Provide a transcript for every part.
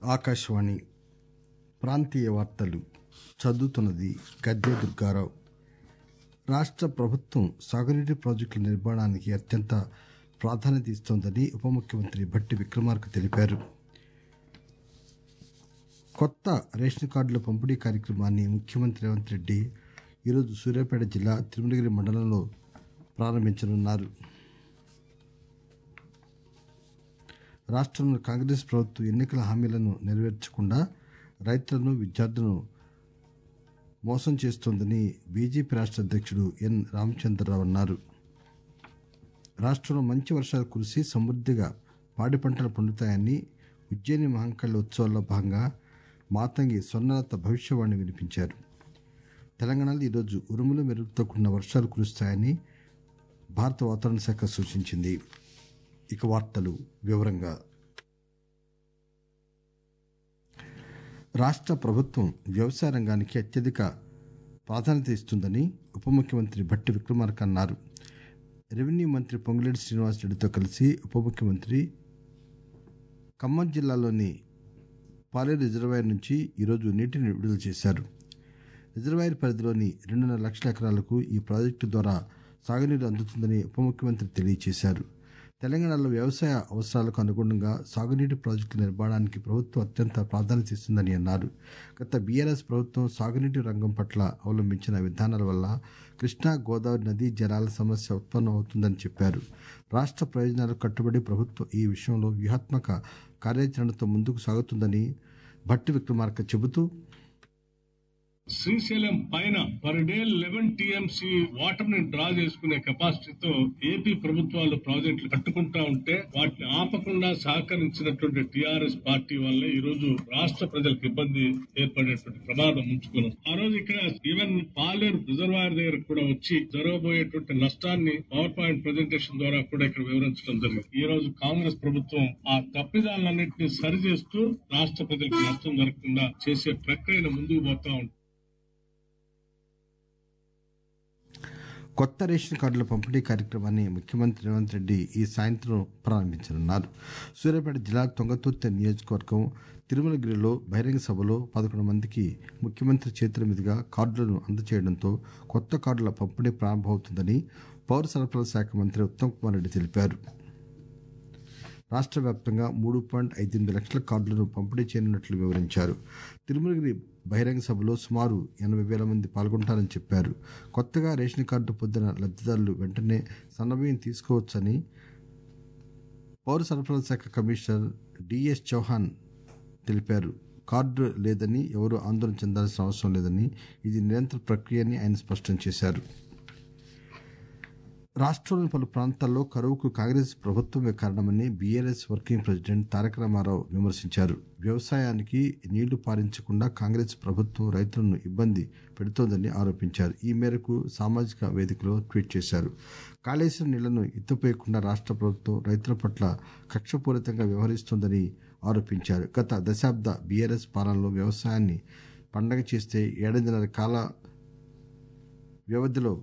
ఆకాశవాణి ప్రాంతీయ వార్తలు చదువుతున్నది గద్దె దుర్గారావు రాష్ట్ర ప్రభుత్వం సాగునీటి ప్రాజెక్టుల నిర్మాణానికి అత్యంత ప్రాధాన్యత ఇస్తోందని ఉప ముఖ్యమంత్రి భట్టి విక్రమార్క తెలిపారు కొత్త రేషన్ కార్డుల పంపిణీ కార్యక్రమాన్ని ముఖ్యమంత్రి రేవంత్ రెడ్డి ఈరోజు సూర్యాపేట జిల్లా తిరుమలగిరి మండలంలో ప్రారంభించనున్నారు రాష్ట్రంలో కాంగ్రెస్ ప్రభుత్వం ఎన్నికల హామీలను నెరవేర్చకుండా రైతులను విద్యార్థులను మోసం చేస్తోందని బీజేపీ రాష్ట్ర అధ్యక్షుడు ఎన్ రామచంద్రరావు అన్నారు రాష్ట్రంలో మంచి వర్షాలు కురిసి సమృద్దిగా పాడి పంటలు పండుతాయని ఉజ్జయిని మహంకాళి ఉత్సవాల్లో భాగంగా మాతంగి స్వర్ణలత భవిష్యవాణి వినిపించారు తెలంగాణలో ఈరోజు ఉరుములు మెరుగుతో కూడిన వర్షాలు కురుస్తాయని భారత వాతావరణ శాఖ సూచించింది ఇక వార్తలు వివరంగా రాష్ట్ర ప్రభుత్వం వ్యవసాయ రంగానికి అత్యధిక ప్రాధాన్యత ఇస్తుందని ఉప ముఖ్యమంత్రి భట్టి విక్రమార్క అన్నారు రెవెన్యూ మంత్రి పొంగులేటి శ్రీనివాసరెడ్డితో కలిసి ఉప ముఖ్యమంత్రి ఖమ్మం జిల్లాలోని పాలేరు రిజర్వాయర్ నుంచి ఈరోజు నీటిని విడుదల చేశారు రిజర్వాయర్ పరిధిలోని రెండున్నర లక్షల ఎకరాలకు ఈ ప్రాజెక్టు ద్వారా సాగునీరు అందుతుందని ఉప ముఖ్యమంత్రి తెలియజేశారు తెలంగాణలో వ్యవసాయ అవసరాలకు అనుగుణంగా సాగునీటి ప్రాజెక్టుల నిర్మాణానికి ప్రభుత్వం అత్యంత ప్రాధాన్యత ఇస్తుందని అన్నారు గత బీఆర్ఎస్ ప్రభుత్వం సాగునీటి రంగం పట్ల అవలంబించిన విధానాల వల్ల కృష్ణా గోదావరి నదీ జలాల సమస్య ఉత్పన్నమవుతుందని చెప్పారు రాష్ట్ర ప్రయోజనాలకు కట్టుబడి ప్రభుత్వం ఈ విషయంలో వ్యూహాత్మక కార్యాచరణతో ముందుకు సాగుతుందని భట్టి విక్రమార్క చెబుతూ శ్రీశైలం పైన per day eleven TMC water ని డ్రా చేసుకునే కెపాసిటీతో ఏపీ ప్రభుత్వాలు ప్రాజెక్టులు కట్టుకుంటా ఉంటే వాటిని ఆపకుండా సహకరించినటువంటి టిఆర్ఎస్ పార్టీ వల్లే ఈ రోజు రాష్ట్ర ప్రజలకు ఇబ్బంది ఏర్పడేటువంటి ప్రమాదం ఉంచుకున్నాం ఆ రోజు ఇక్కడ ఈవెన్ పాలేరు రిజర్వాయర్ దగ్గర కూడా వచ్చి జరగబోయేటువంటి నష్టాన్ని పవర్ పాయింట్ ప్రజెంటేషన్ ద్వారా కూడా ఇక్కడ వివరించడం జరిగింది ఈ రోజు కాంగ్రెస్ ప్రభుత్వం ఆ తప్పిదాలన్నింటినీ సరిచేస్తూ రాష్ట్ర ప్రజలకు నష్టం జరగకుండా చేసే ప్రక్రియను ముందుకు పోతా ఉంటుంది కొత్త రేషన్ కార్డుల పంపిణీ కార్యక్రమాన్ని ముఖ్యమంత్రి రేవంత్ రెడ్డి ఈ సాయంత్రం ప్రారంభించనున్నారు సూర్యాపేట జిల్లా తొంగతుర్తి నియోజకవర్గం తిరుమలగిరిలో బహిరంగ సభలో పదకొండు మందికి ముఖ్యమంత్రి చేతుల మీదుగా కార్డులను అందజేయడంతో కొత్త కార్డుల పంపిణీ ప్రారంభమవుతుందని పౌర సరఫరాల శాఖ మంత్రి ఉత్తమ్ కుమార్ రెడ్డి తెలిపారు రాష్ట్ర వ్యాప్తంగా మూడు పాయింట్ ఐదెనిమిది లక్షల కార్డులను పంపిణీ చేయనున్నట్లు వివరించారు తిరుమలగిరి బహిరంగ సభలో సుమారు ఎనభై వేల మంది పాల్గొంటారని చెప్పారు కొత్తగా రేషన్ కార్డు పొందిన లబ్దిదారులు వెంటనే సన్నబియ్యం తీసుకోవచ్చని పౌర సరఫరాల శాఖ కమిషనర్ డిఎస్ చౌహాన్ తెలిపారు కార్డు లేదని ఎవరూ ఆందోళన చెందాల్సిన అవసరం లేదని ఇది నిరంతర ప్రక్రియ అని ఆయన స్పష్టం చేశారు రాష్ట్రంలోని పలు ప్రాంతాల్లో కరువుకు కాంగ్రెస్ ప్రభుత్వమే కారణమని BRS working president Taraka Rama Rao విమర్శించారు వ్యవసాయానికి నీళ్లు పారించకుండా కాంగ్రెస్ ప్రభుత్వం రైతులను ఇబ్బంది పెడుతోందని ఆరోపించారు ఈ మేరకు సామాజిక వేదికలో ట్వీట్ చేశారు కాళేశ్వరం నీళ్లను ఎత్తిపోయకుండా రాష్ట్ర ప్రభుత్వం రైతుల పట్ల కక్షపూరితంగా వ్యవహరిస్తోందని ఆరోపించారు గత దశాబ్ద బీఆర్ఎస్ పాలనలో వ్యవసాయాన్ని పండగ చేస్తే ఏడాదిన్నర కాల వ్యవధిలో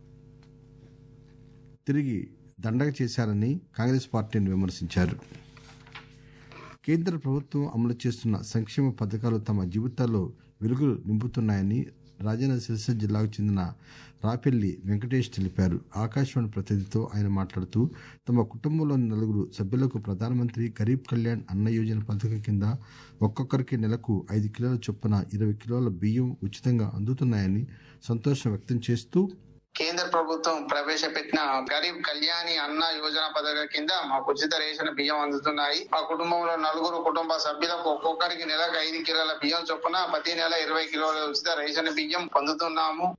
తిరిగి దండగ చేశారని కాంగ్రెస్ పార్టీని విమర్శించారు కేంద్ర ప్రభుత్వం అమలు చేస్తున్న సంక్షేమ పథకాలు తమ జీవితాల్లో వెలుగులు నింపుతున్నాయని రాజన్న సిరిసిల్ల జిల్లాకు చెందిన రాపెల్లి వెంకటేష్ తెలిపారు ఆకాశవాణి ప్రతినిధితో ఆయన మాట్లాడుతూ తమ కుటుంబంలోని నలుగురు సభ్యులకు ప్రధానమంత్రి గరీబ్ కళ్యాణ్ అన్న యోజన పథకం కింద ఒక్కొక్కరికి నెలకు ఐదు కిలోల చొప్పున ఇరవై కిలోల బియ్యం ఉచితంగా అందుతున్నాయని సంతోషం వ్యక్తం చేస్తూ కేంద్ర ప్రభుత్వం ప్రవేశపెట్టిన గరీబ్ కళ్యాణి అన్న యోజన పథకం కింద మాకు ఉచిత రేషన్ బియ్యం అందుతున్నాయి మా కుటుంబంలో నలుగురు కుటుంబ సభ్యులకు ఒక్కొక్కరికి నెలకు ఐదు కిలోల బియ్యం చొప్పున ప్రతి నెల ఇరవై కిలోల ఉచిత రేషన్ బియ్యం పొందుతున్నాము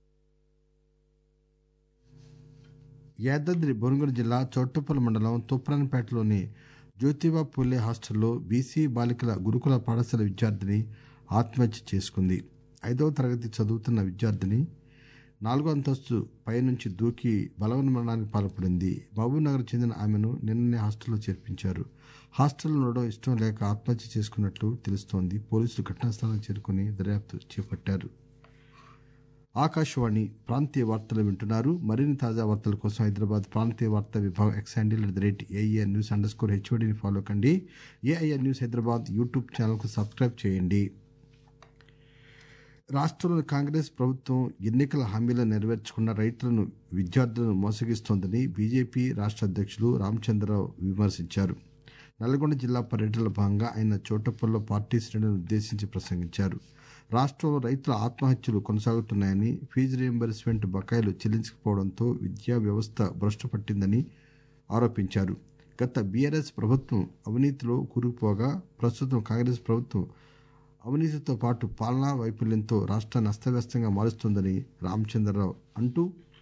యాదాద్రి భువనగిరి జిల్లా చౌటుప్పల్ మండలం తుప్రాన్పేటలోని జ్యోతిబా పూలే హాస్టల్లో బీసీ బాలికల గురుకుల పాఠశాల విద్యార్థిని ఆత్మహత్య చేసుకుంది ఐదవ తరగతి చదువుతున్న విద్యార్థిని నాలుగో అంతస్తు పైనుంచి దూకి బలవన్మరణానికి పాల్పడింది మహబూబ్నగర్ చెందిన ఆమెను నిన్ననే హాస్టల్లో చేర్పించారు హాస్టల్లో ఉండడం ఇష్టం లేక ఆత్మహత్య చేసుకున్నట్లు తెలుస్తోంది పోలీసులు ఘటనాస్థలానికి చేరుకుని దర్యాప్తు చేపట్టారు ఆకాశవాణి ప్రాంతీయ వార్తలు వింటున్నారు మరిన్ని తాజా వార్తల కోసం హైదరాబాద్ ప్రాంతీయ వార్తా విభాగం X handle at the rate AIR news underscore హెచ్ఓడిని ఫాలో కండి ఏఐఆర్ న్యూస్ హైదరాబాద్ యూట్యూబ్ ఛానల్కు సబ్స్క్రైబ్ చేయండి రాష్ట్రంలోని కాంగ్రెస్ ప్రభుత్వం ఎన్నికల హామీలను నెరవేర్చకుండా రైతులను విద్యార్థులను మోసగిస్తోందని బీజేపీ రాష్ట్ర అధ్యక్షులు రామచంద్రరావు విమర్శించారు నల్గొండ జిల్లా పర్యటనలో భాగంగా ఆయన చోటప్పల్లో పార్టీ శ్రేణులను ఉద్దేశించి ప్రసంగించారు రాష్ట్రంలో రైతుల ఆత్మహత్యలు కొనసాగుతున్నాయని ఫీజు రియంబర్స్మెంట్ బకాయిలు చెల్లించకపోవడంతో విద్యా వ్యవస్థ భ్రష్టు పట్టిందని ఆరోపించారు గత బీఆర్ఎస్ ప్రభుత్వం అవినీతిలో కూరుకుపోగా ప్రస్తుతం కాంగ్రెస్ ప్రభుత్వం అవినీతితో పాటు పాలనా వైఫల్యంతో రాష్ట్రాన్ని అస్తవ్యస్తంగా మారుస్తోందని రామచంద్రరావు అంటూ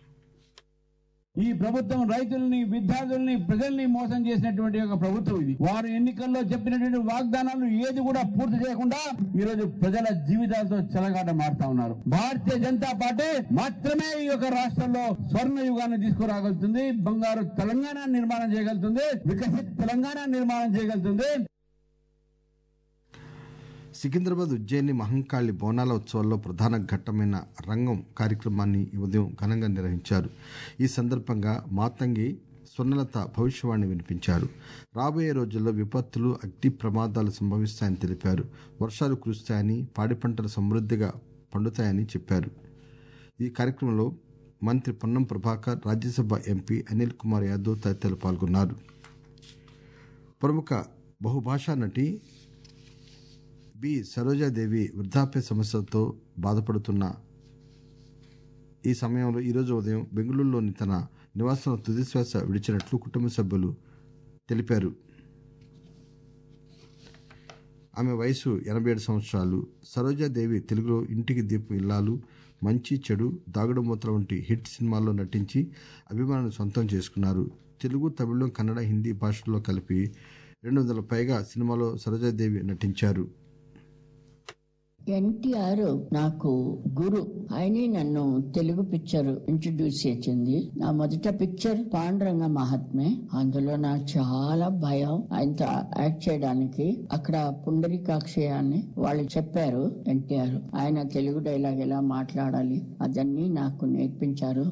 ఈ ప్రభుత్వం రైతుల్ని విద్యార్థుల్ని ప్రజల్ని మోసం చేసినటువంటి ఒక ప్రభుత్వం ఇది వారు ఎన్నికల్లో చెప్పినటువంటి వాగ్దానాలు ఏది కూడా పూర్తి చేయకుండా ఈ రోజు ప్రజల జీవితాలతో చెలగాట మారుతా ఉన్నారు భారతీయ జనతా పార్టీ మాత్రమే ఈ యొక్క రాష్ట్రంలో స్వర్ణ యుగాన్ని తీసుకురాగలుగుతుంది బంగారు తెలంగాణ నిర్మాణం చేయగలుగుతుంది వికసిత్ తెలంగాణ నిర్మాణం చేయగలుగుతుంది సికింద్రాబాద్ ఉజ్జయిని మహంకాళి బోనాల ఉత్సవాల్లో ప్రధాన ఘట్టమైన రంగం కార్యక్రమాన్ని ఈ ఉదయం ఘనంగా నిర్వహించారు ఈ సందర్భంగా మాతంగి స్వర్ణలత భవిష్యవాణి వినిపించారు రాబోయే రోజుల్లో విపత్తులు అగ్ని ప్రమాదాలు సంభవిస్తాయని తెలిపారు వర్షాలు కురుస్తాయని పాడి పంటలు సమృద్ధిగా పండుతాయని చెప్పారు ఈ కార్యక్రమంలో మంత్రి పొన్నం ప్రభాకర్ రాజ్యసభ ఎంపీ అనిల్ కుమార్ యాదవ్ తదితరులు పాల్గొన్నారు ప్రముఖ బహుభాషా నటి బి సరోజాదేవి వృద్ధాప్య సమస్యలతో బాధపడుతున్న ఈ సమయంలో ఈరోజు ఉదయం బెంగళూరులోని తన నివాసంలో తుదిశ్వాస విడిచినట్లు కుటుంబ సభ్యులు తెలిపారు ఆమె వయసు ఎనభై ఏడు సంవత్సరాలు సరోజాదేవి తెలుగులో ఇంటికి దీపం ఇల్లాలు మంచి చెడు దాగుడు మూతల వంటి హిట్ సినిమాల్లో నటించి అభిమానులు సొంతం చేసుకున్నారు తెలుగు తమిళం కన్నడ హిందీ భాషల్లో కలిపి రెండు వందల పైగా సినిమాలో సరోజాదేవి నటించారు ఎన్టీఆర్ నాకు గురు ఆయనే నన్ను తెలుగు పిక్చర్ ఇంట్రడ్యూస్ చేసింది నా మొదట పిక్చర్ పాండురంగ మహాత్మే అందులో నాకు చాలా భయం ఆయనతో యాక్ట్ చేయడానికి అక్కడ పుండరీకాక్షి అని వాళ్ళు చెప్పారు ఎన్టీఆర్ ఆయన తెలుగు డైలాగ్ ఎలా మాట్లాడాలి అదన్నీ నాకు నేర్పించారు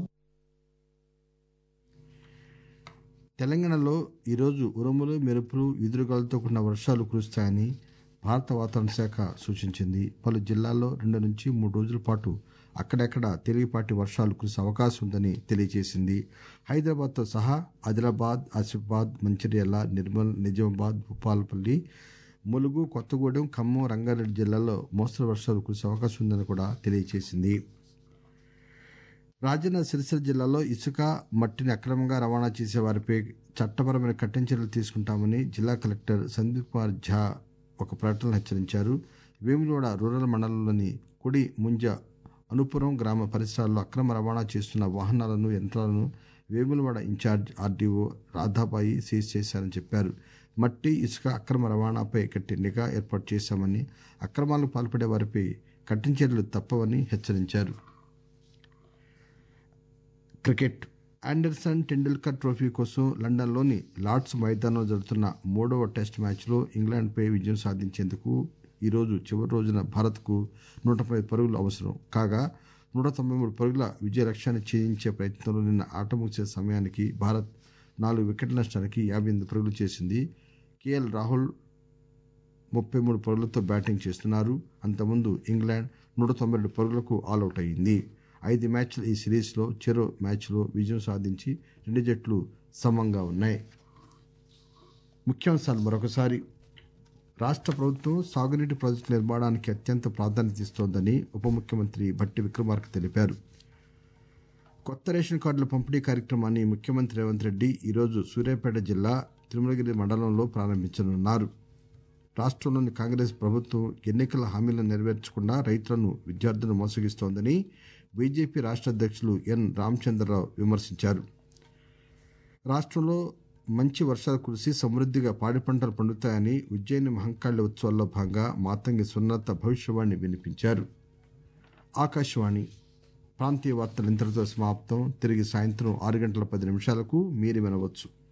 తెలంగాణలో ఈరోజు ఉరుములు మెరుపులు ఈదురుగాలతో కూడిన వర్షాలు కురుస్తాయని భారత వాతావరణ శాఖ సూచించింది పలు జిల్లాల్లో రెండు నుంచి మూడు రోజుల పాటు అక్కడక్కడ తేలికపాటి వర్షాలు కురిసే అవకాశం ఉందని తెలియజేసింది హైదరాబాద్తో సహా ఆదిలాబాద్ ఆసిఫాబాద్ మంచిర్యాల నిర్మల్ నిజామాబాద్ భూపాలపల్లి ములుగు కొత్తగూడెం ఖమ్మం రంగారెడ్డి జిల్లాల్లో మోస్తరు వర్షాలు కురిసే అవకాశం ఉందని కూడా తెలియజేసింది రాజన్న సిరిసిల్ల జిల్లాలో ఇసుక మట్టిని అక్రమంగా రవాణా చేసే వారిపై చట్టపరమైన కఠిన చర్యలు తీసుకుంటామని జిల్లా కలెక్టర్ సందీప్ కుమార్ ఝా ఒక ప్రకటనలో హెచ్చరించారు వేములవాడ రూరల్ మండలంలోని కుడి ముంజ అనుపురం గ్రామ పరిసరాల్లో అక్రమ రవాణా చేస్తున్న వాహనాలను యంత్రాలను Vemulawada in-charge RDO Radhabai seize చేశారని చెప్పారు మట్టి ఇసుక అక్రమ రవాణాపై గట్టి నిఘా ఏర్పాటు చేశామని అక్రమాలకు పాల్పడే వారిపై కఠిన చర్యలు తప్పవని హెచ్చరించారు క్రికెట్ ఆండర్సన్ టెండూల్కర్ ట్రోఫీ కోసం లండన్లోని లార్డ్స్ మైదానంలో జరుగుతున్న మూడవ టెస్ట్ మ్యాచ్లో ఇంగ్లాండ్పై విజయం సాధించేందుకు ఈరోజు చివరి రోజున భారత్కు నూట పది పరుగులు అవసరం కాగా నూట తొంభై మూడు పరుగుల విజయ లక్ష్యాన్ని ఛేదించే ప్రయత్నంలో నిన్న ఆట ముగిసే సమయానికి భారత్ నాలుగు వికెట్ల నష్టానికి యాభై ఎనిమిది పరుగులు చేసింది కేఎల్ రాహుల్ ముప్పై మూడు పరుగులతో బ్యాటింగ్ చేస్తున్నారు అంతకుముందు ఇంగ్లాండ్ నూట తొంభై రెండు పరుగులకు ఆల్అవుట్ అయింది ఐదు మ్యాచ్ల ఈ సిరీస్లో చెరో మ్యాచ్లో విజయం సాధించి రెండు జట్లు సమంగా ఉన్నాయి ముఖ్యాంశాలు మరొకసారి రాష్ట్ర ప్రభుత్వం సాగునీటి ప్రాజెక్టుల నిర్మాణానికి అత్యంత ప్రాధాన్యత ఇస్తోందని ఉప ముఖ్యమంత్రి భట్టి విక్రమార్క తెలిపారు కొత్త రేషన్ కార్డుల పంపిణీ కార్యక్రమాన్ని ముఖ్యమంత్రి రేవంత్ రెడ్డి ఈరోజు సూర్యాపేట జిల్లా తిరుమలగిరి మండలంలో ప్రారంభించనున్నారు రాష్ట్రంలోని కాంగ్రెస్ ప్రభుత్వం ఎన్నికల హామీలను నెరవేర్చకుండా రైతులను విద్యార్థులను మోసగిస్తోందని బీజేపీ రాష్ట్ర అధ్యక్షులు ఎన్ రామచంద్రరావు విమర్శించారు రాష్ట్రంలో మంచి వర్షాలు కురిసి సమృద్ధిగా పాడి పంటలు పండుతాయని ఉజ్జయిని మహంకాళి ఉత్సవాల్లో భాగంగా మాతంగి సున్నత భవిష్యవాణి వినిపించారు ఆకాశవాణి ప్రాంతీయ వార్తలు ఇంతటితో సమాప్తం తిరిగి సాయంత్రం ఆరు గంటల పది నిమిషాలకు మీరు వినవచ్చు